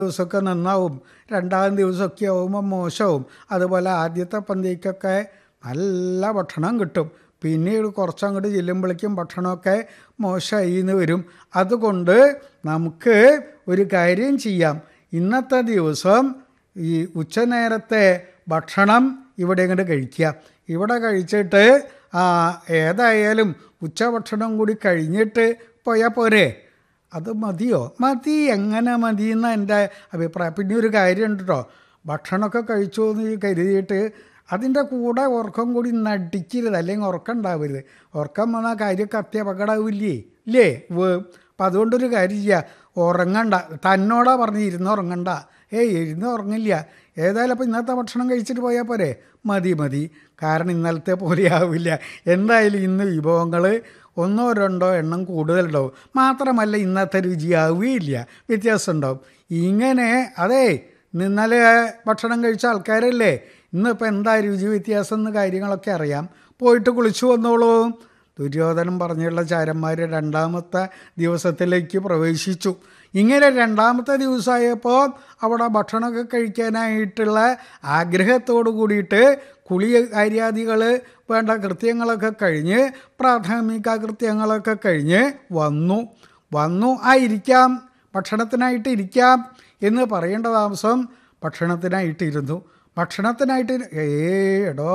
ദിവസമൊക്കെ നന്നാവും രണ്ടാം ദിവസമൊക്കെ ആവുമ്പോൾ മോശവും അതുപോലെ ആദ്യത്തെ പന്തിക്കൊക്കെ നല്ല ഭക്ഷണം കിട്ടും പിന്നീട് കുറച്ചങ്ങോട്ട് ചെല്ലുമ്പോഴേക്കും ഭക്ഷണമൊക്കെ മോശമായി എന്ന് വരും അതുകൊണ്ട് നമുക്ക് ഒരു കാര്യം ചെയ്യാം ഇന്നത്തെ ദിവസം ഈ ഉച്ചനേരത്തെ ഭക്ഷണം ഇവിടെ ഇങ്ങോട്ട് കഴിക്കുക ഇവിടെ കഴിച്ചിട്ട് ആ ഏതായാലും ഉച്ചഭക്ഷണം കൂടി കഴിഞ്ഞിട്ട് പോയാൽ പോരെ അത് മതിയോ മതി എങ്ങനെ മതി എന്ന എൻ്റെ അഭിപ്രായം പിന്നെ ഒരു കാര്യമുണ്ട് കേട്ടോ ഭക്ഷണമൊക്കെ കഴിച്ചു എന്ന് കരുതിയിട്ട് അതിൻ്റെ കൂടെ ഉറക്കം കൂടി നടിക്കരുത് അല്ലെങ്കിൽ ഉറക്കം ഉണ്ടാവരുത് ഉറക്കം വന്നാൽ കാര്യമൊക്കെ അത്യപകടാവില്ലേ ഇല്ലേ അപ്പം അതുകൊണ്ടൊരു കാര്യം ചെയ്യുക ഉറങ്ങണ്ട തന്നോടാ പറഞ്ഞ് ഇരുന്ന് ഉറങ്ങണ്ട ഏയ് ഇരുന്ന് ഉറങ്ങില്ല ഏതായാലും അപ്പോൾ ഇന്നത്തെ ഭക്ഷണം കഴിച്ചിട്ട് പോയാൽ പോരെ മതി മതി കാരണം ഇന്നലത്തെ പോലെ ആവില്ല എന്തായാലും ഇന്ന് വിഭവങ്ങൾ ഒന്നോ രണ്ടോ എണ്ണം കൂടുതലുണ്ടാവും മാത്രമല്ല ഇന്നത്തെ രുചിയാവുകയില്ല വ്യത്യാസം ഉണ്ടാവും ഇങ്ങനെ അതെ ഇന്നലെ ഭക്ഷണം കഴിച്ച ആൾക്കാരല്ലേ ഇന്നിപ്പോൾ എന്താ രുചി വ്യത്യാസം എന്ന് കാര്യങ്ങളൊക്കെ അറിയാം പോയിട്ട് കുളിച്ചു വന്നോളൂ ദുര്യോധനം പറഞ്ഞുള്ള ചാരന്മാർ രണ്ടാമത്തെ ദിവസത്തിലേക്ക് പ്രവേശിച്ചു ഇങ്ങനെ രണ്ടാമത്തെ ദിവസമായപ്പോൾ അവിടെ ഭക്ഷണമൊക്കെ കഴിക്കാനായിട്ടുള്ള ആഗ്രഹത്തോടു കൂടിയിട്ട് കുളി കാര്യാദികൾ വേണ്ട കൃത്യങ്ങളൊക്കെ കഴിഞ്ഞ് പ്രാഥമിക കൃത്യങ്ങളൊക്കെ കഴിഞ്ഞ് വന്നു വന്നു ആ ഇരിക്കാം ഭക്ഷണത്തിനായിട്ട് ഇരിക്കാം എന്ന് പറയേണ്ട താമസം ഭക്ഷണത്തിനായിട്ടിരുന്നു ഭക്ഷണത്തിനായിട്ട് ഏ എടോ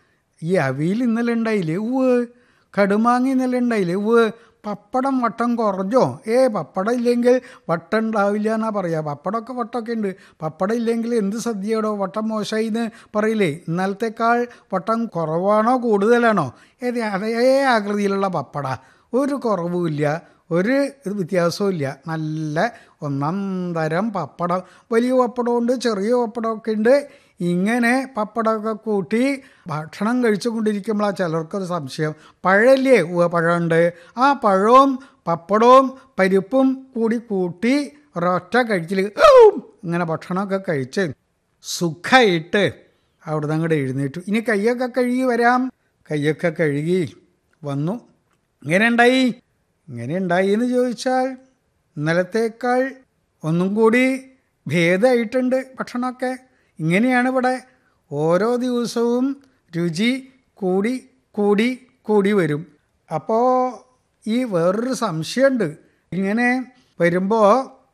ഈ അവിയിൽ ഇന്നലെ ഉണ്ടായില്ലേ ഉവ് കടുമാങ്ങി ഇന്നലെ ഉണ്ടായില്ലേ ഉവ് പപ്പടം വട്ടം കുറഞ്ഞോ ഏ പപ്പടം ഇല്ലെങ്കിൽ വട്ടം ഉണ്ടാവില്ല എന്നാ പറയാ പപ്പടമൊക്കെ വട്ടമൊക്കെ ഉണ്ട് പപ്പടം ഇല്ലെങ്കിൽ എന്ത് സദ്യയോടോ വട്ടം മോശമായി എന്ന് പറയില്ലേ ഇന്നലത്തേക്കാൾ വട്ടം കുറവാണോ കൂടുതലാണോ ഏത് അതേ ആകൃതിയിലുള്ള പപ്പട ഒരു കുറവുമില്ല ഒരു വ്യത്യാസവും ഇല്ല നല്ല ഒന്നാം തരം പപ്പടം വലിയ പപ്പടമുണ്ട് ചെറിയ പപ്പടമൊക്കെ ഉണ്ട് ഇങ്ങനെ പപ്പടമൊക്കെ കൂട്ടി ഭക്ഷണം കഴിച്ചുകൊണ്ടിരിക്കുമ്പോഴാണ് ചിലർക്കൊരു സംശയം പഴല്ലേ പഴമുണ്ട് ആ പഴവും പപ്പടവും പരിപ്പും കൂടി കൂട്ടി ഒരൊറ്റ കഴിച്ചിൽ ഇങ്ങനെ ഭക്ഷണമൊക്കെ കഴിച്ച് സുഖമായിട്ട് അവിടെ നിന്ന് അങ്ങോട്ട് എഴുന്നേറ്റു ഇനി കയ്യൊക്കെ കഴുകി വരാം കയ്യൊക്കെ കഴുകി വന്നു ഇങ്ങനെ ഉണ്ടായി ഇങ്ങനെ ഉണ്ടായി എന്ന് ചോദിച്ചാൽ ഇന്നലത്തേക്കാൾ ഒന്നും കൂടി ഭേദമായിട്ടുണ്ട് ഭക്ഷണമൊക്കെ ഇങ്ങനെയാണ് ഇവിടെ ഓരോ ദിവസവും രുചി കൂടി കൂടി കൂടി വരും അപ്പോൾ ഈ വേറൊരു സംശയമുണ്ട് ഇങ്ങനെ വരുമ്പോൾ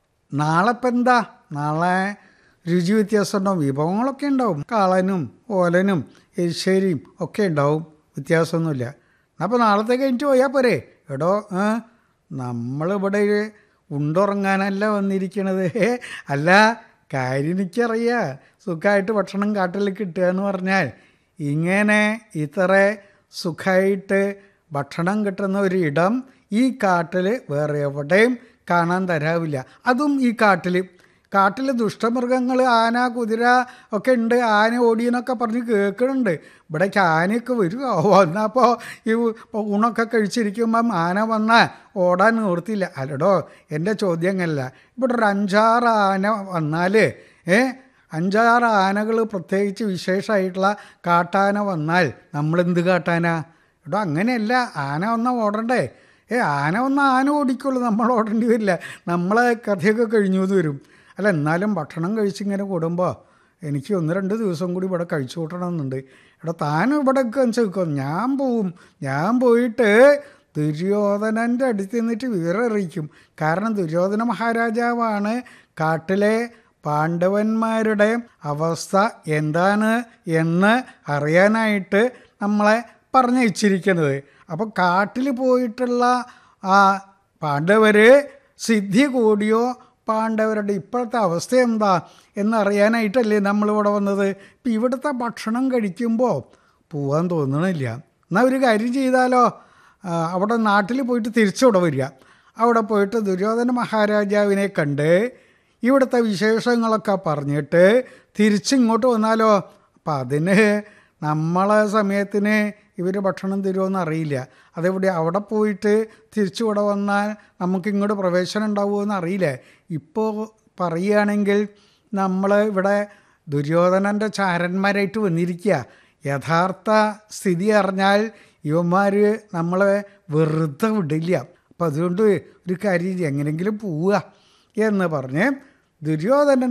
നാളെ ഇപ്പം എന്താ നാളെ രുചി വ്യത്യാസം ഉണ്ടാവും വിഭവങ്ങളൊക്കെ ഉണ്ടാവും കാളനും ഓലനും എരിശ്ശേരിയും ഒക്കെ ഉണ്ടാവും വ്യത്യാസമൊന്നുമില്ല അപ്പോൾ നാളത്തെ കഴിഞ്ഞിട്ട് പോയാൽ പോരെ എടോ നമ്മളിവിടെ ഉണ്ടുറങ്ങാനല്ല വന്നിരിക്കണത് അല്ല കാര്യം എനിക്കറിയാം സുഖമായിട്ട് ഭക്ഷണം കാട്ടിൽ കിട്ടുക എന്ന് പറഞ്ഞാൽ ഇങ്ങനെ ഇത്ര സുഖമായിട്ട് ഭക്ഷണം കിട്ടുന്ന ഒരു ഇടം ഈ കാട്ടിൽ വേറെ എവിടെയും കാണാൻ തരാവില്ല അതും ഈ കാട്ടിൽ കാട്ടിൽ ദുഷ്ടമൃഗങ്ങൾ ആന കുതിര ഒക്കെ ഉണ്ട് ആന ഓടിയെന്നൊക്കെ പറഞ്ഞ് കേൾക്കുന്നുണ്ട് ഇവിടേക്ക് ആനയൊക്കെ വരും വന്നപ്പോൾ ഈ ഊണൊക്കെ കഴിച്ചിരിക്കുമ്പം ആന വന്നാൽ ഓടാൻ നിവർത്തില്ല അല്ലടോ എൻ്റെ ചോദ്യങ്ങളല്ല ഇവിടെ ഒരു അഞ്ചാറ് ആന വന്നാൽ ഏ അഞ്ചാറ് ആനകൾ പ്രത്യേകിച്ച് വിശേഷമായിട്ടുള്ള കാട്ടാന വന്നാൽ നമ്മളെന്ത് കാട്ടാന എടോ അങ്ങനെയല്ല ആന വന്നാൽ ഓടണ്ടേ ഏ ആന വന്നാൽ ആന ഓടിക്കുള്ളൂ നമ്മൾ ഓടേണ്ടി വരില്ല നമ്മളെ കഥയൊക്കെ കഴിഞ്ഞു വരും അല്ല എന്നാലും ഭക്ഷണം കഴിച്ചിങ്ങനെ കൂടുമ്പോൾ എനിക്ക് ഒന്ന് രണ്ട് ദിവസം കൂടി ഇവിടെ കഴിച്ചു കൂട്ടണമെന്നുണ്ട് എടാ താനും ഇവിടെയൊക്കെ വെച്ചേക്കോ ഞാൻ പോവും ഞാൻ പോയിട്ട് ദുര്യോധനൻ്റെ അടുത്ത് നിന്നിട്ട് വിവരം അറിയിക്കും കാരണം ദുര്യോധന മഹാരാജാവാണ് കാട്ടിലെ പാണ്ഡവന്മാരുടെ അവസ്ഥ എന്താണ് എന്ന് അറിയാനായിട്ട് നമ്മളെ പറഞ്ഞയച്ചിരിക്കുന്നത് അപ്പോൾ കാട്ടിൽ പോയിട്ടുള്ള ആ പാണ്ഡവർ സിദ്ധി കൂടിയോ പാണ്ഡവരുടെ ഇപ്പോഴത്തെ അവസ്ഥ എന്താ എന്നറിയാനായിട്ടല്ലേ നമ്മളിവിടെ വന്നത് ഇപ്പം ഇവിടുത്തെ ഭക്ഷണം കഴിക്കുമ്പോൾ പോകാൻ തോന്നണില്ല എന്നാൽ ഒരു കാര്യം ചെയ്താലോ അവിടെ നാട്ടിൽ പോയിട്ട് തിരിച്ചിവിടെ വരിക അവിടെ പോയിട്ട് ദുര്യോധന മഹാരാജാവിനെ കണ്ട് ഇവിടുത്തെ വിശേഷങ്ങളൊക്കെ പറഞ്ഞിട്ട് തിരിച്ചിങ്ങോട്ട് വന്നാലോ അപ്പം അതിന് നമ്മളെ സമയത്തിന് ഇവർ ഭക്ഷണം തരുമോയെന്ന് അറിയില്ല അതെവിടെ അവിടെ പോയിട്ട് തിരിച്ചിവിടെ വന്നാൽ നമുക്ക് ഇങ്ങോട്ട് പ്രവേശനം ഉണ്ടാവുമോ അറിയില്ല ഇപ്പോൾ പറയുകയാണെങ്കിൽ നമ്മൾ ഇവിടെ ദുര്യോധനൻ്റെ ചാരന്മാരായിട്ട് വന്നിരിക്കുക യഥാർത്ഥ സ്ഥിതി അറിഞ്ഞാൽ ഇവന്മാർ നമ്മളെ വെറുതെ വിടില്ല അപ്പം അതുകൊണ്ട് ഒരു കാര്യം എങ്ങനെയെങ്കിലും പോവുക എന്ന് പറഞ്ഞ് ദുര്യോധനൻ